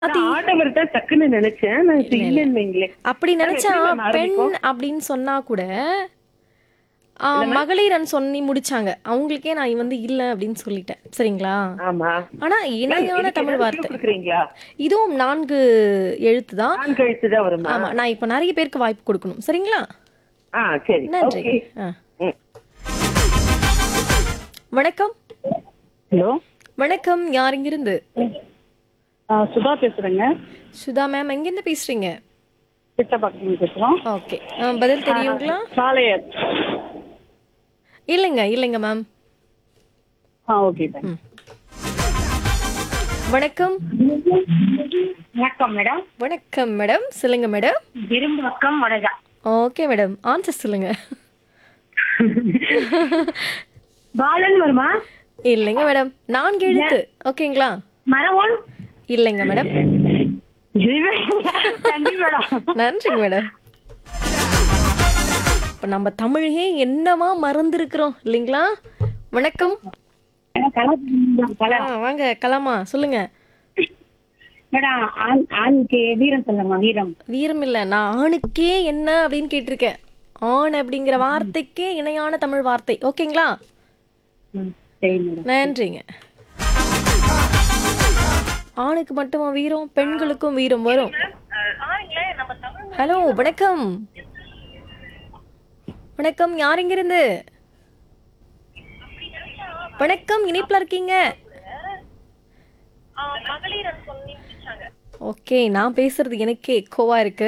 நான் ஆடவர் தான் டக்குன்னு நினைச்சேன் நான் இப்ப இல்லைன்னு வைங்களேன் அப்படி நினைச்சா எப்படி ma'am பெண் ஆரம்பிக்கும்? அப்படின்னு சொன்னா கூட ஆ, மகளிரன் சொல்லி முடிச்சாங்க அவங்களுக்கே நான் வந்து இல்ல அப்படின்னு சொல்லிட்டேன் சரிங்களா ஆமா ஆனா இணையான இதுக்கு தமிழ் ஏதாவது வார்த்தை clue கொடுக்குறீங்களா இதுவும் நான்கு எழுத்து தான் நான் கழித்து தான் வருமா ஆமா நான் இப்ப நிறைய பேருக்கு வாய்ப்பு கொடுக்கணும் சரிங்களா ஆ சரி நன்றி ஓகே ஆ. ம். வணக்கம் ஹலோ வணக்கம் யார் இங்கிருந்து சுதா பேசுறேங்க சுதா மேம் எங்கிருந்து பேசுறீங்க கிட்டப்பாக்கம் பேசுறோம் ஓகே பதில் தெரியுங்களா சாலையர் இல்லைங்க இல்லைங்க மேம் ஆ ஓகே தேங்க் வணக்கம் வணக்கம் மேடம் வணக்கம் மேடம் சொல்லுங்க மேடம் விரும்பக்கம் வடகா ஓகே மேடம் ஆன்சர் சொல்லுங்க பாலன் வருமா இல்லைங்க மேடம் நான்கு எழுத்து ஓகேங்களா மரவோன் இல்லைங்க மேடம் நன்றி மேடம் நன்றிங்க மேடம் இப்ப நம்ம தமிழையே என்னவா மறந்துருக்கிறோம் இல்லைங்களா வணக்கம் ஆ, வாங்க கலாமா சொல்லுங்க மேடம் ஆண் ஆணுக்கு வீரம் சொல்லுங்க வீரம் வீரம் இல்ல நான் ஆணுக்கே என்ன அப்படின்னு கேட்டிருக்கேன் ஆண் அப்படிங்கிற வார்த்தைக்கே இணையான தமிழ் வார்த்தை ஓகேங்களா ம், சரி மேடம் நன்றிங்க ஆணுக்கு மட்டுமா வீரம் பெண்களுக்கும் வீரம் வரும் ஹலோ வணக்கம் வணக்கம் யார் இங்கிருந்து வணக்கம் இணைப்புல இருக்கீங்க ஓகே நான் பேசுறது எனக்கே கோவா இருக்கு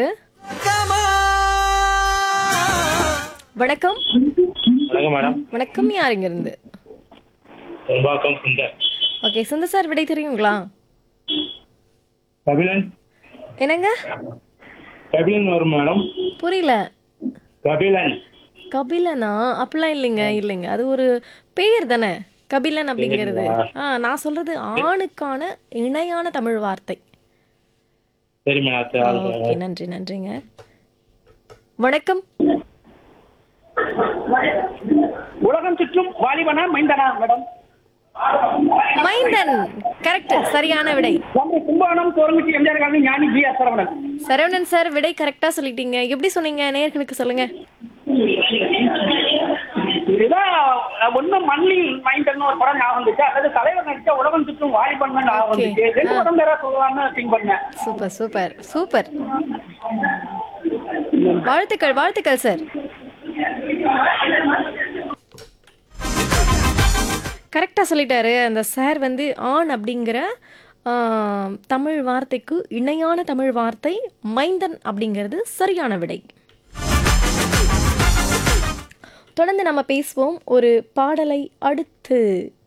வணக்கம் வணக்கம் மேடம் வணக்கம் யார் இங்கிருந்து செம்பாக்கம் சுந்தர் ஓகே சுந்தர் சார் விடை தெரியுங்களா கபிலன் என்னங்க கபிலன் வரும் மேடம் புரியல கபிலன் கபிலனா அப்படிலாம் இல்லைங்க இல்லைங்க அது ஒரு பெயர் தானே கபிலன் அப்படிங்கிறது ஆ நான் சொல்றது ஆணுக்கான இணையான தமிழ் வார்த்தை சரி மேடம் ஓகே நன்றி நன்றிங்க வணக்கம் உலகம் சுற்றும் வாலிபனா மைந்தனா மேடம் மைந்தன் கரெக்ட் சரியான விடை நம்ம கும்பகோணம் கோரங்குச்சி MGR colony Gnani G R Saravanan Saravanan sir விடை கரெக்டா சொல்லிட்டீங்க எப்படி சொன்னீங்க நேர்களுக்கு சொல்லுங்க இதுதான் ஒண்ணும் மண்ணில் மைந்தன் ஒரு படம் ஞாபகம் வந்துச்சு அல்லது தலைவர் நடிச்ச உலகம் சுற்றும் வாலிபன் ஞாபகம் Okay. வந்துச்சு ரெண்டு படம் பேரா சொல்லலாம்னு திங்க் பண்ணேன் சூப்பர் சூப்பர் சூப்பர் வாழ்த்துக்கள் வாழ்த்துக்கள் சார் கரெக்டாக சொல்லிட்டாரு அந்த சார் வந்து ஆண் அப்படிங்கிற ஆ, தமிழ் வார்த்தைக்கு இணையான தமிழ் வார்த்தை மைந்தன் அப்படிங்கிறது சரியான விடை தொடர்ந்து நம்ம பேசுவோம் ஒரு பாடலை அடுத்து